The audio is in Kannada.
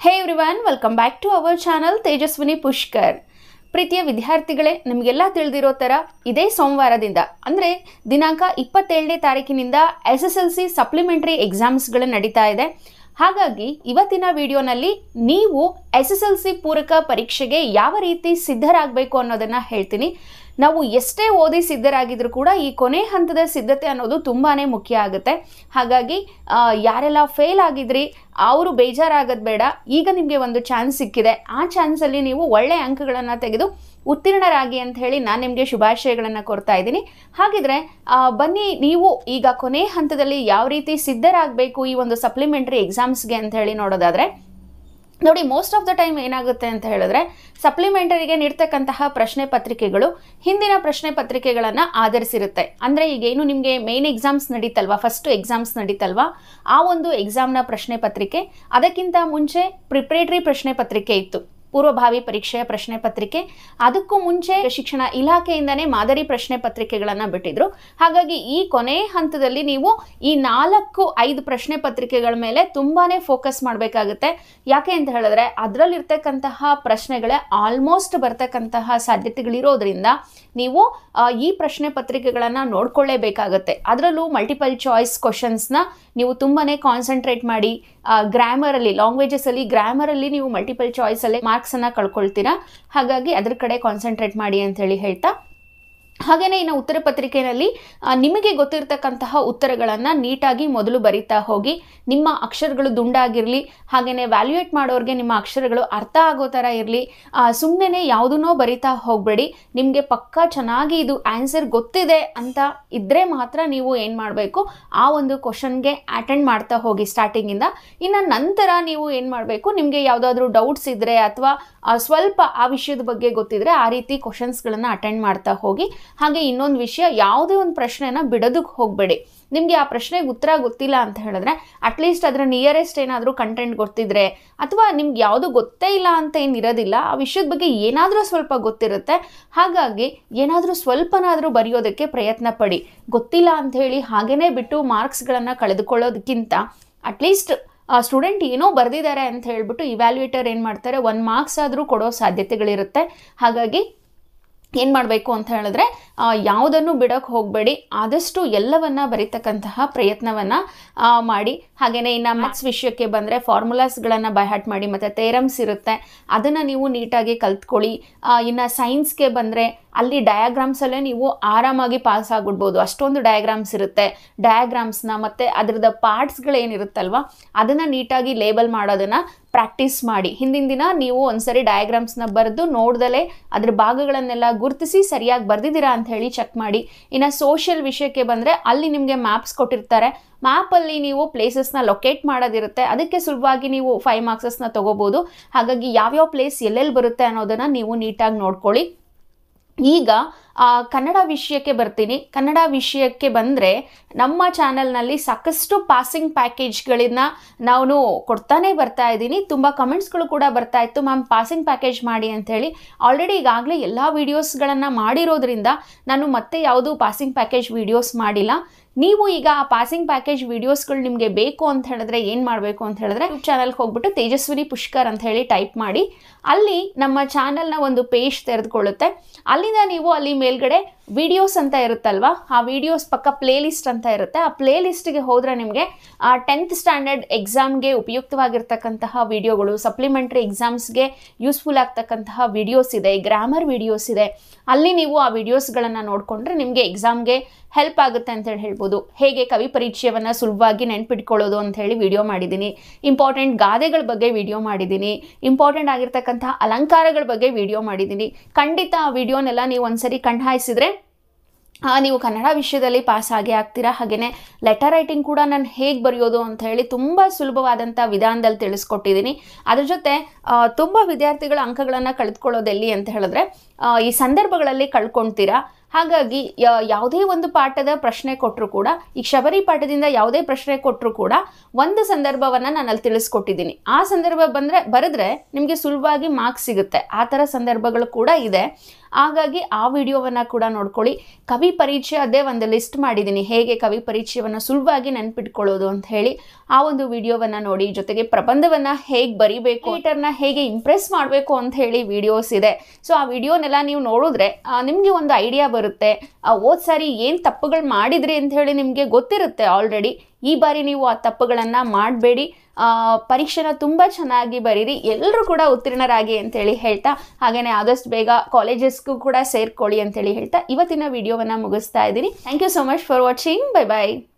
hey everyone welcome back to our channel Tejaswini Pushkar ಪ್ರೀತಿಯ ವಿದ್ಯಾರ್ಥಿಗಳೇ ನಿಮಗೆಲ್ಲ ತಿಳಿದಿರೋ ಥರ ಇದೇ ಸೋಮವಾರದಿಂದ ಅಂದರೆ ದಿನಾಂಕ ಇಪ್ಪತ್ತೇಳನೇ ತಾರೀಕಿನಿಂದ S S L C supplementary ಎಕ್ಸಾಮ್ಸ್ಗಳು ನಡೀತಾ ಇದೆ ಹಾಗಾಗಿ ಇವತ್ತಿನ ವಿಡಿಯೋನಲ್ಲಿ ನೀವು ಎಸ್ ಎಸ್ ಎಲ್ ಸಿ ಪೂರಕ ಪರೀಕ್ಷೆಗೆ ಯಾವ ರೀತಿ ಸಿದ್ಧರಾಗಬೇಕು ಅನ್ನೋದನ್ನು ಹೇಳ್ತೀನಿ ನಾವು ಎಷ್ಟೇ ಓದಿ ಸಿದ್ಧರಾಗಿದ್ರು ಕೂಡ ಈ ಕೊನೆ ಹಂತದ ಸಿದ್ಧತೆ ಅನ್ನೋದು ತುಂಬಾ ಮುಖ್ಯ ಆಗುತ್ತೆ ಹಾಗಾಗಿ ಆ, ಯಾರೆಲ್ಲ ಫೇಲ್ ಆಗಿದ್ರಿ ಅವರು ಬೇಜಾರಾಗೋದು ಬೇಡ ಈಗ ನಿಮಗೆ ಒಂದು ಚಾನ್ಸ್ ಸಿಕ್ಕಿದೆ ಆ ಚಾನ್ಸಲ್ಲಿ ನೀವು ಒಳ್ಳೆಯ ಅಂಕಗಳನ್ನು ತೆಗೆದು ಉತ್ತೀರ್ಣರಾಗಿ ಅಂತ ಹೇಳಿ ನಾನು ನಿಮಗೆ ಶುಭಾಶಯಗಳನ್ನು ಕೊಡ್ತಾ ಇದ್ದೀನಿ ಹಾಗಿದ್ರೆ ಆ, ಬನ್ನಿ ನೀವು ಈಗ ಕೊನೆ ಹಂತದಲ್ಲಿ ಯಾವ ರೀತಿ ಸಿದ್ಧರಾಗಬೇಕು ಈ ಒಂದು ಸಪ್ಲಿಮೆಂಟ್ರಿ ಎಕ್ಸಾಮ್ಸ್ಗೆ ಅಂತ ಹೇಳಿ ನೋಡೋದಾದರೆ ನೋಡಿ ಮೋಸ್ಟ್ ಆಫ್ ದ ಟೈಮ್ ಏನಾಗುತ್ತೆ ಅಂತ ಹೇಳಿದ್ರೆ ಸಪ್ಲಿಮೆಂಟರಿಗೆ ನೀಡ್ತಕ್ಕಂತಹ ಪ್ರಶ್ನೆ ಪತ್ರಿಕೆಗಳು ಹಿಂದಿನ ಪ್ರಶ್ನೆ ಪತ್ರಿಕೆಗಳನ್ನು ಆಧರಿಸಿರುತ್ತೆ ಅಂದರೆ ಈಗೇನು ನಿಮಗೆ ಮೇನ್ ಎಕ್ಸಾಮ್ಸ್ ನಡೀತಲ್ವಾ ಫಸ್ಟ್ ಎಕ್ಸಾಮ್ಸ್ ನಡೀತಲ್ವಾ ಆ ಒಂದು ಎಕ್ಸಾಮ್ನ ಪ್ರಶ್ನೆ ಪತ್ರಿಕೆ ಅದಕ್ಕಿಂತ ಮುಂಚೆ ಪ್ರಿಪ್ರೇಟರಿ ಪ್ರಶ್ನೆ ಪತ್ರಿಕೆ ಇತ್ತು ಪೂರ್ವಭಾವಿ ಪರೀಕ್ಷೆಯ ಪ್ರಶ್ನೆ ಪತ್ರಿಕೆ ಅದಕ್ಕೂ ಮುಂಚೆ ಶಿಕ್ಷಣ ಇಲಾಖೆಯಿಂದನೇ ಮಾದರಿ ಪ್ರಶ್ನೆ ಪತ್ರಿಕೆಗಳನ್ನು ಬಿಟ್ಟಿದ್ರು ಹಾಗಾಗಿ ಈ ಕೊನೆ ಹಂತದಲ್ಲಿ ನೀವು ಈ ನಾಲ್ಕು ಐದು ಪ್ರಶ್ನೆ ಪತ್ರಿಕೆಗಳ ಮೇಲೆ ತುಂಬಾನೇ ಫೋಕಸ್ ಮಾಡಬೇಕಾಗುತ್ತೆ ಯಾಕೆ ಅಂತ ಹೇಳಿದ್ರೆ ಅದರಲ್ಲಿರ್ತಕ್ಕಂತಹ ಪ್ರಶ್ನೆಗಳೇ ಆಲ್ಮೋಸ್ಟ್ ಬರ್ತಕ್ಕಂತಹ ಸಾಧ್ಯತೆಗಳಿರೋದ್ರಿಂದ ನೀವು ಆ, ಈ ಪ್ರಶ್ನೆ ಪತ್ರಿಕೆಗಳನ್ನು ನೋಡ್ಕೊಳ್ಳೇಬೇಕಾಗತ್ತೆ ಅದರಲ್ಲೂ ಮಲ್ಟಿಪಲ್ ಚಾಯ್ಸ್ ಕ್ವಶನ್ಸ್ನ ನೀವು ತುಂಬಾನೇ ಕಾನ್ಸಂಟ್ರೇಟ್ ಮಾಡಿ ಗ್ರಾಮರಲ್ಲಿ ಲ್ಯಾಂಗ್ವೇಜಸಲ್ಲಿ ಗ್ರಾಮರಲ್ಲಿ ನೀವು ಮಲ್ಟಿಪಲ್ ಚಾಯ್ಸಲ್ಲೇ ಮಾರ್ಕ್ಸನ್ನು ಕಳ್ಕೊಳ್ತೀರಾ ಹಾಗಾಗಿ ಅದ್ರ ಕಡೆ ಕಾನ್ಸಂಟ್ರೇಟ್ ಮಾಡಿ ಅಂತ ಹೇಳಿ ಹೇಳ್ತಾ ಹಾಗೆಯೇ ಇನ್ನು ಉತ್ತರ ಪತ್ರಿಕೆಯಲ್ಲಿ ಆ, ನಿಮಗೆ ಗೊತ್ತಿರತಕ್ಕಂತಹ ಉತ್ತರಗಳನ್ನು ನೀಟಾಗಿ ಮೊದಲು ಬರಿತಾ ಹೋಗಿ ನಿಮ್ಮ ಅಕ್ಷರಗಳು ದುಂಡಾಗಿರಲಿ ಹಾಗೆಯೇ ವ್ಯಾಲ್ಯೂಯೇಟ್ ಮಾಡೋರಿಗೆ ನಿಮ್ಮ ಅಕ್ಷರಗಳು ಅರ್ಥ ಆಗೋ ಥರ ಇರಲಿ ಸುಮ್ಮನೆ ಯಾವುದನ್ನೋ ಬರಿತಾ ಹೋಗಬೇಡಿ ನಿಮಗೆ ಪಕ್ಕಾ ಚೆನ್ನಾಗಿ ಇದು ಆನ್ಸರ್ ಗೊತ್ತಿದೆ ಅಂತ ಇದ್ದರೆ ಮಾತ್ರ ನೀವು ಏನು ಮಾಡಬೇಕು ಆ ಒಂದು ಕ್ವಶನ್ಗೆ ಅಟೆಂಡ್ ಮಾಡ್ತಾ ಹೋಗಿ ಸ್ಟಾರ್ಟಿಂಗಿಂದ ಇನ್ನು ನಂತರ ನೀವು ಏನು ಮಾಡಬೇಕು ನಿಮಗೆ ಯಾವುದಾದ್ರೂ ಡೌಟ್ಸ್ ಇದ್ದರೆ ಅಥವಾ ಸ್ವಲ್ಪ ಆ ವಿಷಯದ ಬಗ್ಗೆ ಗೊತ್ತಿದ್ರೆ ಆ ರೀತಿ ಕ್ವಶನ್ಸ್ಗಳನ್ನು ಅಟೆಂಡ್ ಮಾಡ್ತಾ ಹೋಗಿ ಹಾಗೆ ಇನ್ನೊಂದು ವಿಷಯ ಯಾವುದೇ ಒಂದು ಪ್ರಶ್ನೆನ ಬಿಡೋದಕ್ಕೆ ಹೋಗಬೇಡಿ ನಿಮಗೆ ಆ ಪ್ರಶ್ನೆಗೆ ಉತ್ತರ ಗೊತ್ತಿಲ್ಲ ಅಂತ ಹೇಳಿದ್ರೆ ಅಟ್ಲೀಸ್ಟ್ ಅದರ ನಿಯರೆಸ್ಟ್ ಏನಾದರೂ ಕಂಟೆಂಟ್ ಗೊತ್ತಿದ್ರೆ ಅಥವಾ ನಿಮ್ಗೆ ಯಾವುದು ಗೊತ್ತೇ ಇಲ್ಲ ಅಂತ ಏನು ಇರೋದಿಲ್ಲ ಆ ವಿಷಯದ ಬಗ್ಗೆ ಏನಾದರೂ ಸ್ವಲ್ಪ ಗೊತ್ತಿರುತ್ತೆ ಹಾಗಾಗಿ ಏನಾದರೂ ಸ್ವಲ್ಪನಾದರೂ ಬರೆಯೋದಕ್ಕೆ ಪ್ರಯತ್ನ ಪಡಿ ಗೊತ್ತಿಲ್ಲ ಅಂತ ಹೇಳಿ ಹಾಗೇನೇ ಬಿಟ್ಟು ಮಾರ್ಕ್ಸ್ಗಳನ್ನು ಕಳೆದುಕೊಳ್ಳೋದಕ್ಕಿಂತ ಅಟ್ಲೀಸ್ಟ್ ಸ್ಟೂಡೆಂಟ್ ಏನೋ ಬರೆದಿದ್ದಾರೆ ಅಂತ ಹೇಳ್ಬಿಟ್ಟು ಇವ್ಯಾಲ್ಯೂಯೇಟರ್ ಏನು ಮಾಡ್ತಾರೆ ಒಂದು ಮಾರ್ಕ್ಸ್ ಆದರೂ ಕೊಡೋ ಸಾಧ್ಯತೆಗಳಿರುತ್ತೆ ಹಾಗಾಗಿ ಏನು ಮಾಡಬೇಕು ಅಂತ ಹೇಳಿದ್ರೆ ಆ, ಯಾವುದನ್ನು ಬಿಡೋಕ್ಕೆ ಹೋಗಬೇಡಿ ಆದಷ್ಟು ಎಲ್ಲವನ್ನ ಬರೀತಕ್ಕಂತಹ ಪ್ರಯತ್ನವನ್ನು ಮಾಡಿ ಹಾಗೆಯೇ ಇನ್ನು ಮ್ಯಾಥ್ಸ್ ವಿಷಯಕ್ಕೆ ಬಂದರೆ ಫಾರ್ಮುಲಾಸ್ಗಳನ್ನು ಬೈಹಾಟ್ ಮಾಡಿ ಮತ್ತು ತೇರಮ್ಸ್ ಇರುತ್ತೆ ಅದನ್ನು ನೀವು ನೀಟಾಗಿ ಕಲ್ತ್ಕೊಳ್ಳಿ ಆ, ಇನ್ನು ಸೈನ್ಸ್ಗೆ ಬಂದರೆ ಅಲ್ಲಿ ಡಯಾಗ್ರಾಮ್ಸಲ್ಲೇ ನೀವು ಆರಾಮಾಗಿ ಪಾಸ್ ಆಗಿಬಿಡ್ಬೋದು ಅಷ್ಟೊಂದು ಡಯಾಗ್ರಾಮ್ಸ್ ಇರುತ್ತೆ ಡಯಾಗ್ರಾಮ್ಸ್ನ ಮತ್ತು ಅದರದ ಪಾರ್ಟ್ಸ್ಗಳೇನಿರುತ್ತಲ್ವ ಅದನ್ನು ನೀಟಾಗಿ ಲೇಬಲ್ ಮಾಡೋದನ್ನು ಪ್ರಾಕ್ಟೀಸ್ ಮಾಡಿ ಹಿಂದಿನ ದಿನ ನೀವು ಒಂದ್ಸರಿ ಡಯಾಗ್ರಾಮ್ಸ್ನ ಬರೆದು ನೋಡ್ದಲೇ ಅದ್ರ ಭಾಗಗಳನ್ನೆಲ್ಲ ಗುರುತಿಸಿ ಸರಿಯಾಗಿ ಬರ್ದಿದ್ದೀರಾ ಅಂತ ಹೇಳಿ ಚೆಕ್ ಮಾಡಿ ಇನ್ನು ಸೋಷಿಯಲ್ ವಿಷಯಕ್ಕೆ ಬಂದರೆ ಅಲ್ಲಿ ನಿಮಗೆ ಮ್ಯಾಪ್ಸ್ ಕೊಟ್ಟಿರ್ತಾರೆ ಮ್ಯಾಪಲ್ಲಿ ನೀವು ಪ್ಲೇಸಸ್ನ ಲೊಕೇಟ್ ಮಾಡೋದಿರುತ್ತೆ ಅದಕ್ಕೆ ಸುಲಭವಾಗಿ ನೀವು ಫೈವ್ ಮಾರ್ಕ್ಸಸ್ನ ತೊಗೋಬೋದು ಹಾಗಾಗಿ ಯಾವ್ಯಾವ ಪ್ಲೇಸ್ ಎಲ್ಲೆಲ್ಲಿ ಬರುತ್ತೆ ಅನ್ನೋದನ್ನು ನೀವು ನೀಟಾಗಿ ನೋಡ್ಕೊಳ್ಳಿ ಈಗ ಆ, ಕನ್ನಡ ವಿಷಯಕ್ಕೆ ಬರ್ತೀನಿ ಕನ್ನಡ ವಿಷಯಕ್ಕೆ ಬಂದರೆ ನಮ್ಮ ಚಾನಲ್ನಲ್ಲಿ ಸಾಕಷ್ಟು ಪಾಸಿಂಗ್ ಪ್ಯಾಕೇಜ್ಗಳನ್ನ ನಾನು ಕೊಡ್ತಾನೆ ಬರ್ತಾ ಇದ್ದೀನಿ ತುಂಬ ಕಮೆಂಟ್ಸ್ಗಳು ಕೂಡ ಬರ್ತಾ ಇತ್ತು ಮ್ಯಾಮ್ ಪಾಸಿಂಗ್ ಪ್ಯಾಕೇಜ್ ಮಾಡಿ ಅಂಥೇಳಿ ಆಲ್ರೆಡಿ ಈಗಾಗಲೇ ಎಲ್ಲ ವೀಡಿಯೋಸ್ಗಳನ್ನು ಮಾಡಿರೋದ್ರಿಂದ ನಾನು ಮತ್ತೆ ಯಾವುದೂ ಪಾಸಿಂಗ್ ಪ್ಯಾಕೇಜ್ ವೀಡಿಯೋಸ್ ಮಾಡಿಲ್ಲ ನೀವು ಈಗ ಆ ಪಾಸಿಂಗ್ ಪ್ಯಾಕೇಜ್ ವೀಡಿಯೋಸ್ಗಳು ನಿಮಗೆ ಬೇಕು ಅಂತ ಹೇಳಿದ್ರೆ ಏನು ಮಾಡಬೇಕು ಅಂತ ಹೇಳಿದ್ರೆ ಯೂಟ್ಯೂಬ್ ಚಾನಲ್ಗೆ ಹೋಗ್ಬಿಟ್ಟು ತೇಜಸ್ವಿನಿ ಪುಷ್ಕರ್ ಅಂತ ಹೇಳಿ ಟೈಪ್ ಮಾಡಿ ಅಲ್ಲಿ ನಮ್ಮ ಚಾನಲ್ನ ಒಂದು ಪೇಜ್ ತೆರೆದುಕೊಳ್ಳುತ್ತೆ ಅಲ್ಲಿಂದ ನೀವು ಅಲ್ಲಿ ಮೇಲ್ಗಡೆ ವಿಡಿಯೋಸ್ ಅಂತ ಇರುತ್ತಲ್ವಾ ಆ ವಿಡಿಯೋಸ್ ಪಕ್ಕ ಪ್ಲೇ ಲಿಸ್ಟ್ ಅಂತ ಇರುತ್ತೆ ಆ ಪ್ಲೇ ಲಿಸ್ಟ್ಗೆ ಹೋದರೆ ನಿಮಗೆ ಆ ಟೆಂತ್ ಸ್ಟ್ಯಾಂಡರ್ಡ್ ಎಕ್ಸಾಮ್ಗೆ ಉಪಯುಕ್ತವಾಗಿರ್ತಕ್ಕಂತಹ ವಿಡಿಯೋಗಳು ಸಪ್ಲಿಮೆಂಟ್ರಿ ಎಕ್ಸಾಮ್ಸ್ಗೆ ಯೂಸ್ಫುಲ್ ಆಗ್ತಕ್ಕಂತಹ ವಿಡಿಯೋಸ್ ಇದೆ ಗ್ರಾಮರ್ ವಿಡಿಯೋಸ್ ಇದೆ ಅಲ್ಲಿ ನೀವು ಆ ವಿಡಿಯೋಸ್ಗಳನ್ನು ನೋಡಿಕೊಂಡ್ರೆ ನಿಮಗೆ ಎಕ್ಸಾಮ್ಗೆ ಹೆಲ್ಪ್ ಆಗುತ್ತೆ ಅಂತೇಳಿ ಹೇಳ್ಬೋದು ಹೇಗೆ ಕವಿ ಪರಿಚಯವನ್ನು ಸುಲಭವಾಗಿ ನೆನ್ಪಿಟ್ಕೊಳ್ಳೋದು ಅಂತ ಹೇಳಿ ವಿಡಿಯೋ ಮಾಡಿದ್ದೀನಿ ಇಂಪಾರ್ಟೆಂಟ್ ಗಾದೆಗಳ ಬಗ್ಗೆ ವಿಡಿಯೋ ಮಾಡಿದ್ದೀನಿ ಇಂಪಾರ್ಟೆಂಟ್ ಆಗಿರ್ತಕ್ಕಂತಹ ಅಲಂಕಾರಗಳ ಬಗ್ಗೆ ವಿಡಿಯೋ ಮಾಡಿದ್ದೀನಿ ಖಂಡಿತ ಆ ವಿಡಿಯೋನೆಲ್ಲ ನೀವು ಒಂದ್ಸರಿ ಕಣ್ಹಾಯಿಸಿದ್ರೆ ಆ, ನೀವು ಕನ್ನಡ ವಿಷಯದಲ್ಲಿ ಪಾಸ್ ಆಗೇ ಆಗ್ತೀರಾ ಹಾಗೆಯೇ ಲೆಟರ್ ರೈಟಿಂಗ್ ಕೂಡ ನಾನು ಹೇಗೆ ಬರೆಯೋದು ಅಂತ ಹೇಳಿ ತುಂಬ ಸುಲಭವಾದಂಥ ವಿಧಾನದಲ್ಲಿ ತಿಳಿಸ್ಕೊಟ್ಟಿದ್ದೀನಿ ಅದ್ರ ಜೊತೆ ತುಂಬ ವಿದ್ಯಾರ್ಥಿಗಳ ಅಂಕಗಳನ್ನು ಕಳೆದುಕೊಳ್ಳೋದು ಎಲ್ಲಿ ಅಂತ ಹೇಳಿದ್ರೆ ಆ, ಈ ಸಂದರ್ಭಗಳಲ್ಲಿ ಕಳ್ಕೊಳ್ತೀರಾ ಹಾಗಾಗಿ ಯಾ- ಯಾವುದೇ ಒಂದು ಪಾಠದ ಪ್ರಶ್ನೆ ಕೊಟ್ಟರು ಕೂಡ ಈ ಶಬರಿ ಪಾಠದಿಂದ ಯಾವುದೇ ಪ್ರಶ್ನೆ ಕೊಟ್ಟರು ಕೂಡ ಒಂದು ಸಂದರ್ಭವನ್ನು ನಾನು ಅಲ್ಲಿ ತಿಳಿಸ್ಕೊಟ್ಟಿದ್ದೀನಿ ಆ ಸಂದರ್ಭ ಬಂದರೆ ಬರೆದ್ರೆ ನಿಮಗೆ ಸುಲಭವಾಗಿ ಮಾರ್ಕ್ಸ್ ಸಿಗುತ್ತೆ ಆ ಥರ ಸಂದರ್ಭಗಳು ಕೂಡ ಇದೆ ಹಾಗಾಗಿ ಆ ವಿಡಿಯೋವನ್ನು ಕೂಡ ನೋಡ್ಕೊಳ್ಳಿ ಕವಿ ಪರಿಚಯ ಅದೇ ಒಂದು ಲಿಸ್ಟ್ ಮಾಡಿದ್ದೀನಿ ಹೇಗೆ ಕವಿ ಪರಿಚಯವನ್ನು ಸುಲಭವಾಗಿ ನೆನ್ಪಿಟ್ಕೊಳ್ಳೋದು ಅಂತ ಹೇಳಿ ಆ ಒಂದು ವಿಡಿಯೋವನ್ನು ನೋಡಿ ಜೊತೆಗೆ ಪ್ರಬಂಧವನ್ನು ಹೇಗೆ ಬರಿಬೇಕು ರೈಟರ್ನ ಹೇಗೆ ಇಂಪ್ರೆಸ್ ಮಾಡಬೇಕು ಅಂತ ಹೇಳಿ ವಿಡಿಯೋಸ್ ಇದೆ ಸೊ ಆ ವಿಡಿಯೋನೆಲ್ಲ ನೀವು ನೋಡಿದ್ರೆ ನಿಮಗೆ ಒಂದು ಐಡಿಯಾ ಬರುತ್ತೆ ಆ, ಹೋದ್ ಸಾರಿ ಏನು ತಪ್ಪುಗಳು ಮಾಡಿದ್ರಿ ಅಂತ ಹೇಳಿ ನಿಮಗೆ ಗೊತ್ತಿರುತ್ತೆ ಆಲ್ರೆಡಿ ಈ ಬಾರಿ ನೀವು ಆ ತಪ್ಪುಗಳನ್ನು ಮಾಡಬೇಡಿ ಪರೀಕ್ಷೆನ ತುಂಬ ಚೆನ್ನಾಗಿ ಬರೀರಿ ಎಲ್ಲರೂ ಕೂಡ ಉತ್ತೀರ್ಣರಾಗಿ ಅಂತೇಳಿ ಹೇಳ್ತಾ ಹಾಗೆಯೇ ಆದಷ್ಟು ಬೇಗ ಕಾಲೇಜಸ್ಗೂ ಕೂಡ ಸೇರ್ಕೊಳ್ಳಿ ಅಂತೇಳಿ ಹೇಳ್ತಾ ಇವತ್ತಿನ ವಿಡಿಯೋವನ್ನು ಮುಗಿಸ್ತಾ ಇದ್ದೀನಿ thank you so much for watching bye bye